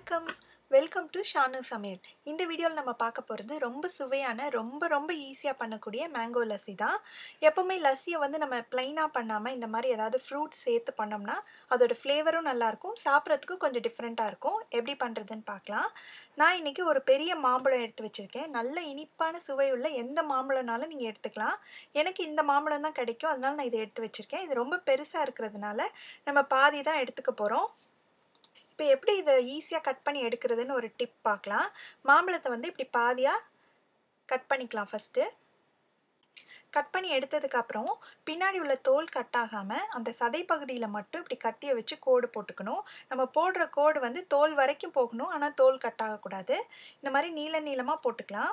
வணக்கம் welcome to Shanu சமையல் இந்த வீடியோவில் நம்ம பார்க்க போகிறது ரொம்ப சுவையான ரொம்ப ரொம்ப ஈஸியாக பண்ணக்கூடிய மேங்கோ லஸ்ஸி தான் எப்போவுமே லஸ்ஸியை வந்து நம்ம ப்ளைனாக பண்ணாமல் இந்த மாதிரி ஏதாவது ஃப்ரூட்ஸ் சேர்த்து பண்ணோம்னா அதோட ஃப்ளேவரும் நல்லாயிருக்கும் சாப்பிட்றதுக்கும் கொஞ்சம் டிஃப்ரெண்ட்டாக இருக்கும் எப்படி பண்ணுறதுன்னு பார்க்கலாம் நான் இன்றைக்கி ஒரு பெரிய மாம்பழம் எடுத்து வச்சுருக்கேன் நல்ல இனிப்பான சுவை உள்ள எந்த மாம்பழம்னாலும் நீங்கள் எடுத்துக்கலாம் எனக்கு இந்த மாம்பழம் தான் கிடைக்கும் அதனால நான் இதை எடுத்து வச்சுருக்கேன் இது ரொம்ப பெருசாக இருக்கிறதுனால நம்ம பாதி தான் எடுத்துக்க போகிறோம் இப்போ எப்படி இதை ஈஸியாக கட் பண்ணி எடுக்கிறதுன்னு ஒரு டிப் பார்க்கலாம் மாம்பழத்தை வந்து இப்படி பாதியாக கட் பண்ணிக்கலாம் ஃபஸ்ட்டு கட் பண்ணி எடுத்ததுக்கப்புறம் பின்னாடி உள்ள தோல் கட் ஆகாமல் அந்த சதை பகுதியில் மட்டும் இப்படி கத்தியை வச்சு கோடு போட்டுக்கணும் நம்ம போடுற கோடு வந்து தோல் வரைக்கும் போகணும் ஆனால் தோல் கட் ஆகக்கூடாது இந்த மாதிரி நீள நீளமாக போட்டுக்கலாம்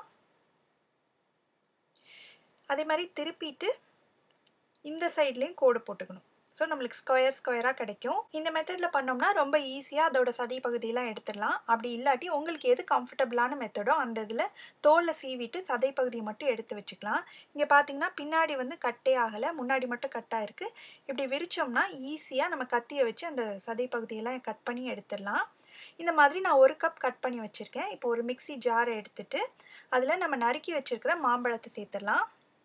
அதே மாதிரி திருப்பிட்டு இந்த சைட்லேயும் கோடு போட்டுக்கணும் ஸோ நம்மளுக்கு ஸ்கொயர் ஸ்கொயராக கிடைக்கும் இந்த மெத்தடில் பண்ணோம்னா ரொம்ப ஈஸியாக அதோட சதி பகுதியெலாம் எடுத்துடலாம் அப்படி இல்லாட்டி உங்களுக்கு எது கம்ஃபர்டபுளான மெத்தடோ அந்த இதில் தோலில் சீவிட்டு சதை பகுதியை மட்டும் எடுத்து வச்சுக்கலாம் இங்கே பார்த்தீங்கன்னா பின்னாடி வந்து கட்டே ஆகலை முன்னாடி மட்டும் கட்டாக இருக்குது இப்படி விரிச்சோம்னா ஈஸியாக நம்ம கத்தியை வச்சு அந்த சதை பகுதியெல்லாம் கட் பண்ணி எடுத்துடலாம் இந்த மாதிரி நான் ஒரு கப் கட் பண்ணி வச்சுருக்கேன் இப்போ ஒரு மிக்சி ஜாரை எடுத்துட்டு அதில் நம்ம நறுக்கி வச்சுருக்கிற மாம்பழத்தை சேர்த்துடலாம்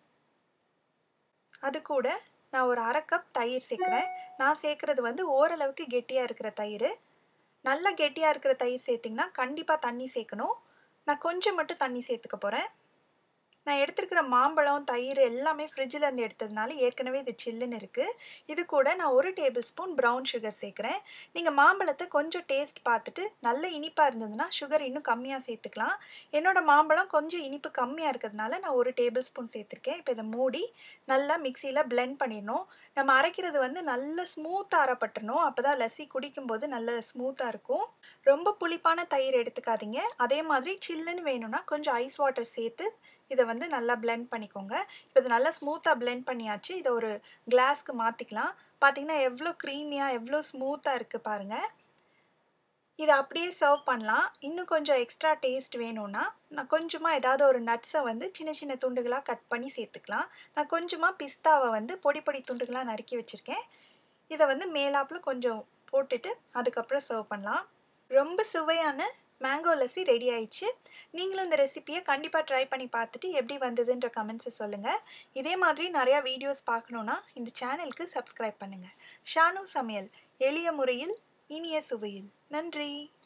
அது கூட நான் ஒரு அரை கப் தயிர் சேர்க்குறேன் நான் சேர்க்குறது வந்து ஓரளவுக்கு கெட்டியாக இருக்கிற தயிர் நல்லா கெட்டியாக இருக்கிற தயிர் சேர்த்திங்கன்னா கண்டிப்பாக தண்ணி சேர்க்கணும் நான் கொஞ்சம் மட்டும் தண்ணி சேர்த்துக்க போகிறேன் நான் எடுத்துருக்கிற மாம்பழம் தயிர் எல்லாமே ஃப்ரிட்ஜில் இருந்து எடுத்ததுனால ஏற்கனவே இது சில்லுன்னு இருக்குது இது கூட நான் ஒரு டேபிள் ஸ்பூன் ப்ரௌன் சுகர் சேர்க்குறேன் நீங்கள் மாம்பழத்தை கொஞ்சம் டேஸ்ட் பார்த்துட்டு நல்ல இனிப்பாக இருந்ததுன்னா சுகர் இன்னும் கம்மியாக சேர்த்துக்கலாம் என்னோடய மாம்பழம் கொஞ்சம் இனிப்பு கம்மியாக இருக்கிறதுனால நான் ஒரு டேபிள் ஸ்பூன் சேர்த்துருக்கேன் இப்போ இதை மூடி நல்லா மிக்சியில் பிளெண்ட் பண்ணிடணும் நம்ம அரைக்கிறது வந்து நல்ல ஸ்மூத்தாக அரைப்பட்டணும் அப்போ தான் லஸ்ஸி குடிக்கும்போது நல்ல ஸ்மூத்தாக இருக்கும் ரொம்ப புளிப்பான தயிர் எடுத்துக்காதீங்க அதே மாதிரி சில்லுன்னு வேணும்னா கொஞ்சம் ஐஸ் வாட்டர் சேர்த்து இதை வந்து நல்லா பிளெண்ட் பண்ணிக்கோங்க இப்போ இது நல்லா ஸ்மூத்தாக பிளெண்ட் பண்ணியாச்சு இதை ஒரு கிளாஸ்க்கு மாற்றிக்கலாம் பார்த்தீங்கன்னா எவ்வளோ க்ரீமியாக எவ்வளோ ஸ்மூத்தாக இருக்குது பாருங்கள் இதை அப்படியே சர்வ் பண்ணலாம் இன்னும் கொஞ்சம் எக்ஸ்ட்ரா டேஸ்ட் வேணும்னா நான் கொஞ்சமாக ஏதாவது ஒரு நட்ஸை வந்து சின்ன சின்ன துண்டுகளாக கட் பண்ணி சேர்த்துக்கலாம் நான் கொஞ்சமாக பிஸ்தாவை வந்து பொடி பொடி துண்டுகளாக நறுக்கி வச்சுருக்கேன் இதை வந்து மேலாப்பில் கொஞ்சம் போட்டுட்டு அதுக்கப்புறம் சர்வ் பண்ணலாம் ரொம்ப சுவையான மேங்கோ லஸ்ஸி ரெடி ஆயிடுச்சு நீங்களும் இந்த ரெசிப்பியை கண்டிப்பாக ட்ரை பண்ணி பார்த்துட்டு எப்படி வந்ததுன்ற கமெண்ட்ஸை சொல்லுங்கள் இதே மாதிரி நிறையா வீடியோஸ் பார்க்கணுன்னா இந்த சேனலுக்கு சப்ஸ்கிரைப் பண்ணுங்கள் ஷானு சமையல் எளிய முறையில் இனிய சுவையில் நன்றி